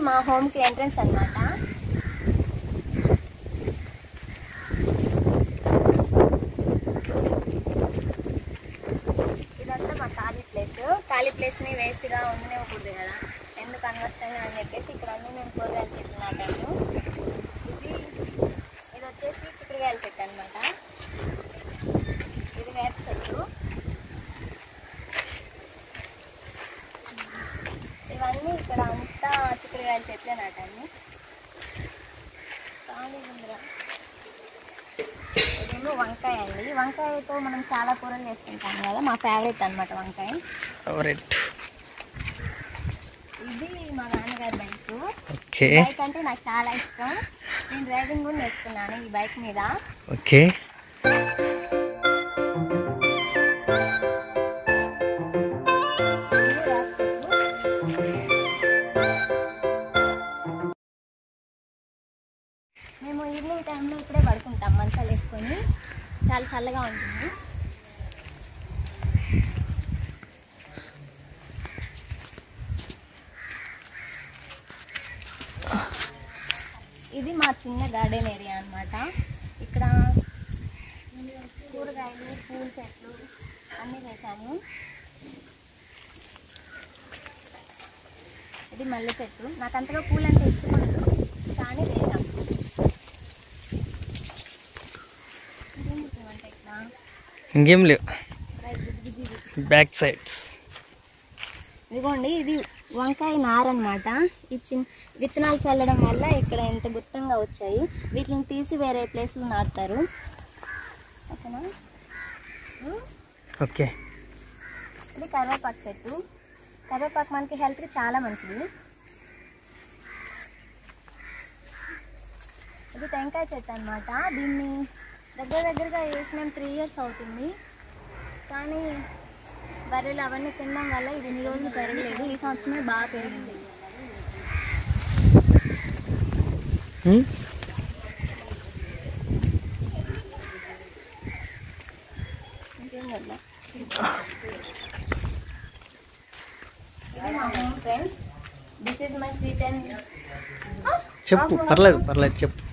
మా హోమ్ కి ఎంట్రన్స్ అన్నమాట ఇదంతా మా ఖాళీ ప్లేస్ ఖాళీ ప్లేస్ ని వేస్ట్ గా ఉండనివ్వకూడదు కదా ఎందుకు అనవసరంగా అని చెప్పేసి ఇక్కడ అన్ని మేము కూరగాయల చెట్లు నాటాము ఇది ఇది వచ్చేసి చిక్కుడుకాయల చెట్టు అనమాట ఇది వేప చెట్టు ఇవన్నీ ఇక్కడ అంతా చిక్కుడుకాయల చెట్లే నాటాను ఖాళీగా ఉందిరా. ఇదేమో వంకాయ అండి వంకాయతో మనం చాలా కూరలు చేసుకుంటాం కదా మా ఫేవరెట్ అన్నమాట వంకాయ ఫేవరెట్ ఇది మా నాన్నగారి బైక్ ఓకే బైక్ అంటే నాకు చాలా ఇష్టం నేను డ్రైవింగ్ కూడా నేర్చుకున్నాను ఈ బైక్ మీద ఓకే ఇది వేప చెట్టు. మేము ఈవినింగ్ టైంలో ఇక్కడే పడుకుంటాం మంచాలు వేసుకొని చాలా చల్లగా ఉంటుంది ఇది మా చిన్న గార్డెన్ ఏరియా అన్నమాట ఇక్కడ కూరగాయలు పూల చెట్లు అన్నీ వేసాను ఇది మల్లె చెట్టు నాకు అంతగా పూలు అంటే ఇష్టం ఉండదు కానీ వేసాను ఇదేం అంటే ఇక్కడ ఇంకేం లేవు రైట్ ఇది ఇది ఇది. బ్యాక్ సైడ్స్ ఇదిగోండి ఇది వంకాయ నార అనమాట ఈ చిన్న విత్తనాలు చల్లడం వల్ల ఇక్కడ ఎంత గుత్తంగా వచ్చాయి వీటిని తీసి వేరే ప్లేస్లో నాటుతారు ఓకేనా ఉమ్, ఓకే ఇది కరివేపాకు చెట్టు కరివేపాకు మనకి హెల్త్కి చాలా మంచిది ఇది టెంకాయ చెట్టు అనమాట దీన్ని దగ్గర దగ్గరగా వేసి మేము త్రీ ఇయర్స్ అవుతుంది కానీ బర్రెలు అవన్నీ తినడం వల్ల ఇది ఇన్ని రోజులు పెరగలేదు ఈ సంవత్సరమే బాగా పెరిగింది ఇంకేం వద్దా friends this is my sweet and చెప్పు పర్లేదు పర్లేదు చెప్పు